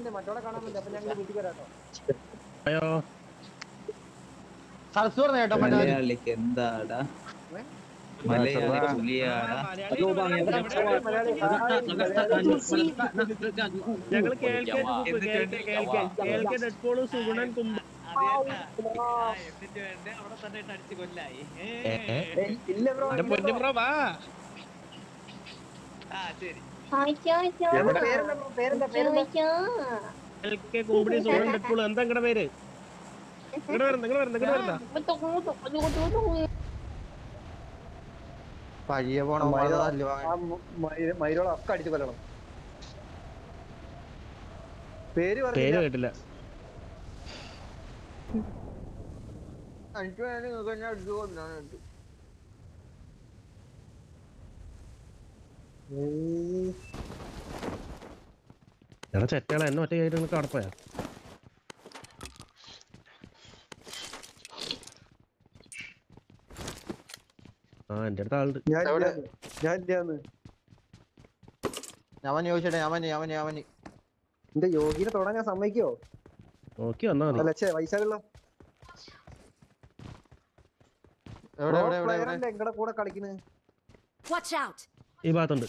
കാണണ്ടേ മറ്റോടെ കാണാൻ പറ്റില്ല അപ്പൊ ഞങ്ങൾ വീട്ടിൽ വരാട്ടോ അയ്യോ സരസ് പറഞ്ഞ കേട്ടോ മറ്റേ മലയാളിക്ക് എന്താടാ മലയാളി പുലിയാടാ ഞങ്ങള് കേൾക്കെ കേൾക്കെ കേൾക്കെ കേൾക്കെ ഡെഡ്പോളും സുഗുണൻ കുമ്പ എന്നിട്ട് വേണ്ട അവിടെ തന്നെ ഇട്ട് അടിച്ച് കൊല്ലായി ഇല്ല ബ്രോ എന്റെ പൊന്നു ബ്രോ വാ ആ ശരി പേരെന്താ ബ്രോ പേരെന്താ പേരെന്താ കേൾക്കെ കുമ്പിടി സുഗുണൻ ഡെഡ്പോളും എന്താ നിങ്ങളുടെ പേര് നിങ്ങളുടെ വരുന്ന നിങ്ങളുടെ വരുന്ന നിങ്ങളുടെ വരുന്ന പഴിയ പോണ ആ മ- മയിലോളം ഒക്കെ അടിച്ചു കൊല്ലണം പേര് പേര് പറഞ്ഞില്ല കേട്ടില്ല എനിക്ക് വേണ്ടി നിങ്ങൾക്ക് എന്നെ അടിച്ചു കൊല്ലാനായിട്ട് എടാ ചെറ്റകളെ എന്നെ ഒറ്റ കയറി നിനക്ക് അടപ്പോയാ ആ എന്റെ അടുത്ത് ആളുണ്ട് ഞാൻ എവിടെ? ഇല്ലാന്ന്. ഞാൻ ഇല്ലാന്ന് ഞാൻ ചോദിച്ചേ ഞാൻ മഞ്ഞ ഞാൻ മഞ്ഞ ഞാൻ മഞ്ഞ എന്റെ യോഗിനെ തൊടാൻ ഞാൻ സമ്മതിക്കോ നോക്കി വന്നാ മതി അല്ല ചേ വൈശാലുള്ള എവിടെ എവിടെ എവിടെ എവിടെ എങ്ങടെ കൂടെ കളിക്കുന്നത് Watch out! ഈ ഭാഗത്തുണ്ട്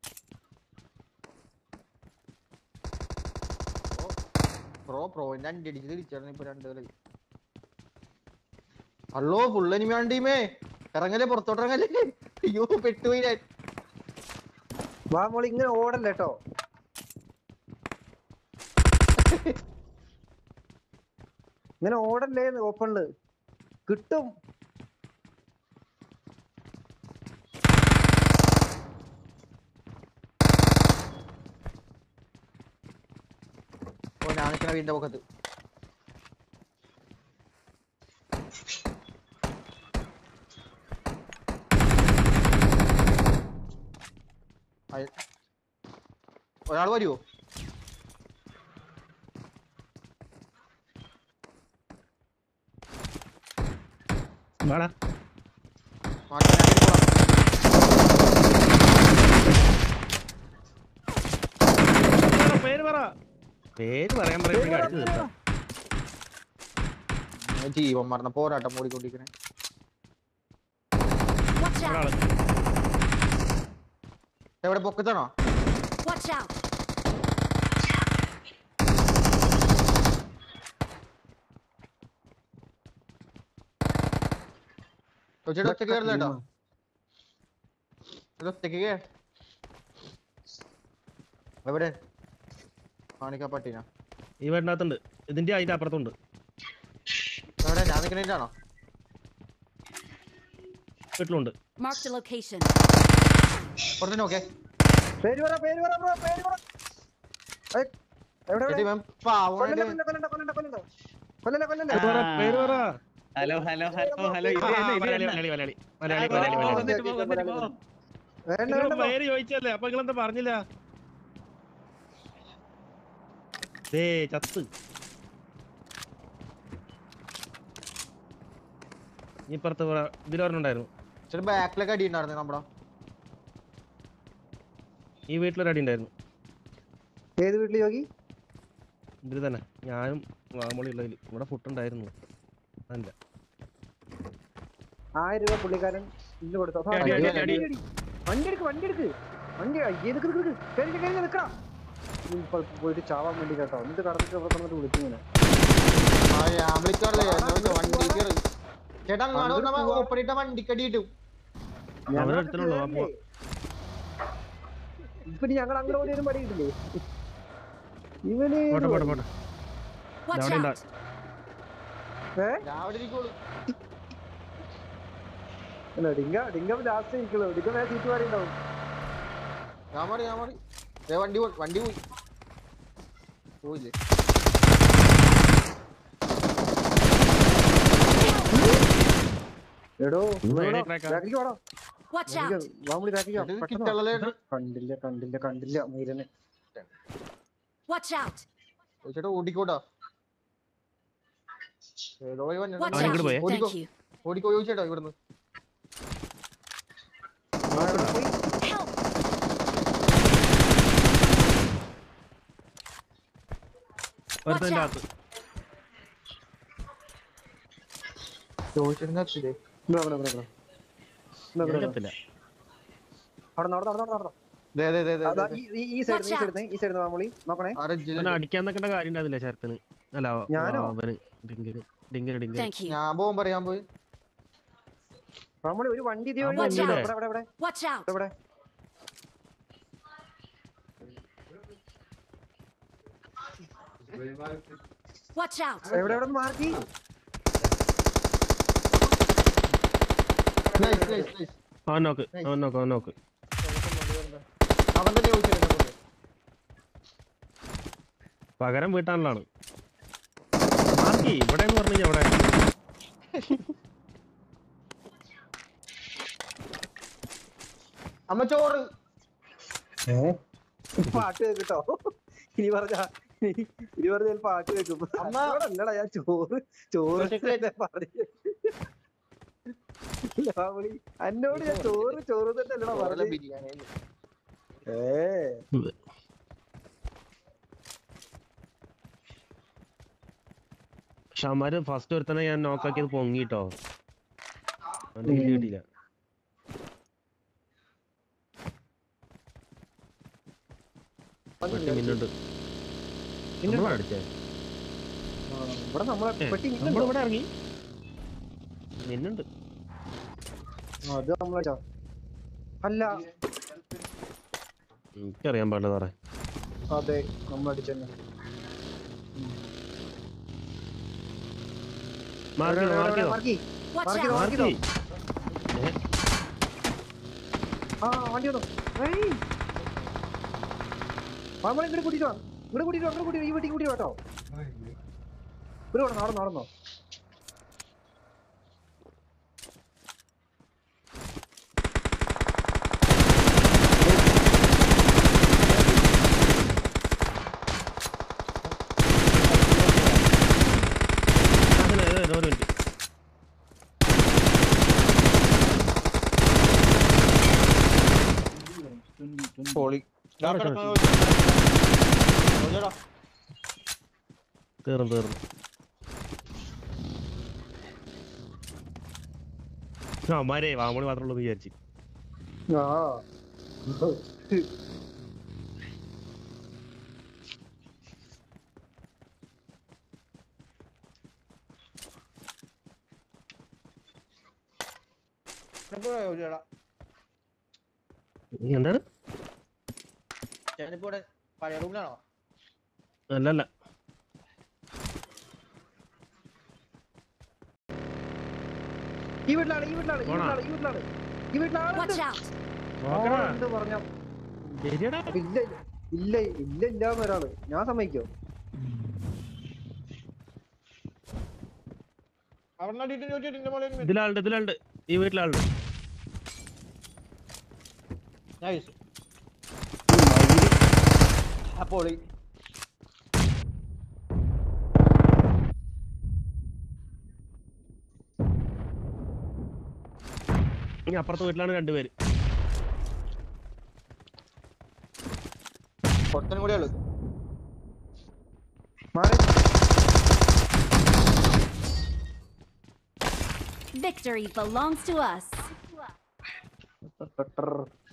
പ്രോ പ്രോ രണ്ട് അടിച്ച് തിരിച്ചാണ് ഇപ്പൊ രണ്ട് കളി ഹലോ ഫുൾ എനിമിയാണ് ടീമേ ഇറങ്ങല്ലേ പുറത്തോട്ട് ഇറങ്ങല്ലേ അയ്യോ പെട്ടുപോയി ഞാൻ വാ മോളി ഇങ്ങനെ ഓടല്ലേ കേട്ടോ ഇങ്ങനെ ഓടല്ലേ ഓപ്പണില് കിട്ടും ഓ ഞാൻ നിൽക്കണ വീടിന്റെ പൊക്കത്ത് ഒരാൾ വരുവോ വാടാ മാറ്റി ഞാൻ കേറി പോവാം. പറ, പേര് പറ പേര് പറയാൻ പറയുമ്പോഴേക്കും അടിച്ചു തീർക്കാം ഞാൻ ജീവൻ മറന്ന പോരാട്ടം ഓടിക്കൊണ്ടിരിക്കണേ Watch out! ഒരാള് എവിടെ പൊക്കത്താണോ Watch out! ചേട്ടാ ഒറ്റക്ക് കയറില്ല കേട്ടോ ഇത് ഒറ്റക്ക് കേ എവിടെ കാണിക്കാ പട്ടീന ഈ വീടിനകത്തുണ്ട് ഇതിന്റെ അതിന്റെ അപ്പുറത്തുണ്ട് എവിടെ ഞാൻ നിൽക്കണേറ്റാണോ വീട്ടിലുണ്ട് Marked a location. പുറത്തു നോക്കേ പേര് പറ പേര് പറ ബ്രോ പേര് പറ ഏയ്, എവിടെ എവിടെ? ഇവൻ പാവണായിട്ട് കൊല്ലണ്ട കൊല്ലണ്ട കൊല്ലണ്ട കൊല്ലണ്ട കൊല്ലണ്ട കൊല്ലണ്ട പേര് പറ പേര് പറ ഹലോ ഹലോ ഹലോ ഹലോ ഇത് ആ, തന്നെ ഇത് മലയാളി തന്നെ മലയാളി മലയാളി മലയാളി ആ, മലയാളി പോ, മലയാളി വന്നിട്ട് പോ, വന്നിട്ട് പോ. വേണ്ട നിങ്ങൾ വേണ്ട ബ്രോ. പേര് ചോദിച്ചല്ലേ അപ്പൊ നിങ്ങൾ എന്താ പറഞ്ഞില്ല ദേ ചത്ത് ഈ പുറത്ത് ഇതിലൊരെണ്ണുണ്ടായിരുന്നു ചേട്ടാ ബാക്കിലൊക്കെ അടി ഉണ്ടായിരുന്നു നമ്മുടെ ഈ വീട്ടിലൊരു അടി ഉണ്ടായിരുന്നു ഏത് വീട്ടില് യോഗി ഇതിൽ തന്നെ ഞാനും വാമൊളി ഉള്ളതിൽ ഇവിടെ ഫുട്ടുണ്ടായിരുന്നു അല്ല ആയിരം രൂപ പുള്ളിക്കാരൻ ഇന്ന് കൊടുത്തു അപ്പൊ അടി, അടി, വണ്ടി അടി. അടി. വണ്ടി എടുക്ക് വണ്ടി എടുക്ക് വണ്ടി അയ്യേ നിക്ക് നിക്ക് നിക്ക് കഴിഞ്ഞ കഴിഞ്ഞ നിക്കടാ നീ ഇപ്പൊ പോയിട്ട് ചാവാൻ വേണ്ടി കേട്ടോ എന്നിട്ട് കടന്നിട്ട് ഇവിടെ വന്നിട്ട് വിളിച്ചു ഇങ്ങനെ ആ ഞാൻ വിളിക്കാറില്ലേ വണ്ടി കയറി ചേട്ടാ ഓപ്പണിട്ട വണ്ടിക്കടി കിട്ടും അവരുടെ അടുത്തുള്ളൂ അപ്പൊ ഇപ്പൊ ഞങ്ങൾ അങ്ങോട്ട് പോയി ഒരു പടി കിട്ടില്ലേ ഇവന് പോട്ടെ പോട്ടെ പോട്ടെ Watch അവിടെ ഉണ്ടാ out! ഏ രാവിലെ ഇരിക്കുള്ളൂ അല്ല ഡിങ്ക ഡിങ്ക ലാസ്റ്റ് നിൽക്കുള്ളൂ ഡിങ്ക വേറെ സീറ്റ് മാറി ഉണ്ടാവും ഞാൻ മാറി ഞാൻ മാറി ദേ വണ്ടി പോയി വണ്ടി പോയി പോയില്ലേ എടോ വേണേ crack ആ. ബാക്കിലേക്ക് വാടാ Watch out! വാമുടി ബാക്കിലേക്ക് വാ. ഇത് പെട്ടെന്ന് വാ. കിട്ടുള്ളല്ലേ കണ്ടില്ല കണ്ടില്ല കണ്ടില്ല മീരനെ Watch out! ചേട്ടാ ഓടിക്കോട്ടാ ഏതോ പോയി വന്നു. Watch അവൻ ഇങ്ങോട്ട് out! പോയേ? ഓടിക്കോ Thank you. ഓടിക്കോ ചോദിച്ചേട്ടാ ഇവിടുന്ന് ആ, എവിടെ പോയി Help! ഒരുത്തൻ്റെ അകത്ത് ചോദിച്ചിരുന്ന എത്തില്ലേ ഇവിടെ, ഇവിടെ, ഇവിടെ, ഇവിടെ. ഇവിടെ, ഇവിടെ, ഇവിടെ. എത്തില്ല അവിടെ നിന്ന്, അവിടെ നിന്ന്, അവിടെ നിന്ന്, അവിടെ നിന്ന്. ദേ ദേ ദേ ദേ അതാ, ദേ. ഈ- ഈ- ഈ സൈഡ് ഈ സൈഡ് ഈ സൈഡ് മാമൂളി നോക്കണേ ആ റെഡ്ജില് അവനെ അടിക്കാൻ നിൽക്കേണ്ട കാര്യം ഉണ്ടാവില്ല ശരത്തിന് അല്ല ഞാനോ? അവന് ഡിങ്കിന് ഡിങ്കിന് ഡിങ്കിന് Thank you. ഞാൻ പോകും പറയാൻ പോയി മാമൂളി ഒരു വണ്ടി ഇതേ വഴി Watch വന്നു. out. ഇവിടെ ഇവിടെ ഇവിടെ Watch out! ഇവിടെ Watch out! എവിടെ എവിടെ മാർക്കി നൈസ് നൈസ് നൈസ് അവൻ നോക്ക് അവൻ നോക്ക് അവൻ നോക്ക് അവൻ തന്നെ ചോദിച്ചിരുന്നു പകരം വീട്ടാനുള്ളതാണ് മാർക്കി ഇവിടെ എന്ന് പറഞ്ഞു ഇവിടെ അമ്മ ചോറ് പാട്ട് കേട്ടോ ഇനി പറഞ്ഞ ഇനി പറഞ്ഞ ഞാൻ പാട്ട് കേൾക്കും അമ്മ. ഇവിടെ അല്ലടാ ഞാൻ ചോറ് ചോറ് തന്നെ പറഞ്ഞു ഇല്ല, മാമൂലി എന്നോട് ഞാൻ ചോറ് ചോറ് തന്നെ അല്ലടാ ചോറല്ല പറഞ്ഞു ബിരിയാണി ഏ പക്ഷെ അവന്മാര് ഫസ്റ്റ് ഒരുത്തനെ ഞാൻ നോക്കാക്കിയത് പൊങ്ങിട്ടോ അവന്റെ കില്ല് കിട്ടിയില്ല പെട്ടി മിന്നുണ്ട് നമ്മളാ അടിച്ചേ ആ, ഇവിടെ നമ്മളെ ഏ, പെട്ടി നമ്മളിവിടെ ഇറങ്ങി മിന്നുണ്ട് ആ, അത് നമ്മളെ അല്ല എനിക്കറിയാൻ പാടില്ല സാറേ അതെ നമ്മളടിച്ചെന്നെ മാർക്ക് ചെയ്തോ, മാർക്ക് ചെയ്തോ. മാർക്കി Watch Mark it out! off. Mark മാർക്കിതോ? ചെയ്യ്. ആ വണ്ടി വന്നു ഏയ് നമ്മളെ ഇങ്ങോട്ട് കൂട്ടിട്ട് വാ ഇങ്ങോട്ട് കൂട്ടിട്ട് വാ ഇങ്ങോട്ട് കൂട്ടി ഈ വീട്ടിൽ കൂട്ടി കേട്ടോ ഒരു നടന്നോ നടന്നോ നടന്നോ അതിന് ഇത് ഒരു മിനിറ്റ് പൊളി അവിടെ കിടക്കുന്നു. തീർന്നു തീർന്നു അവന്മാരെ വാമണി മാത്രമേ ഉള്ളൂ എന്ന് വിചാരിച്ചു ആ എന്താണ് ഞാനിപ്പോ ഇവിടെ പഴയ റൂമിലാണോ അല്ലല്ല ഈ വീട്ടിലാണ് ഈ വീട്ടിലാണ് ഈ പോണോ? വീട്ടിലാണ് ഈ വീട്ടിലാണ് ഈ വീട്ടിലാണ് Watch out! നോക്കടാ എന്ത് പറഞ്ഞ ശരിയടാ ഇല്ല ഇല്ല ഇല്ല ഇല്ലാന്ന് ഒരാള് ഞാൻ സമ്മതിക്കോ അവിടെ അടിയിട്ട് ചോദിച്ചിട്ട് എന്റെ മോളെ ഇതിലാളുണ്ട് ഇതിലാളുണ്ട് ഈ വീട്ടിലാളുണ്ട് നൈസ് ആ പൊളി ഇനി അപ്പുറത്തെ വീട്ടിലാണ് രണ്ടുപേര് പൊട്ടനും കൂടെ ഉള്ളു മാറി Victory belongs to us. പെട്ടർ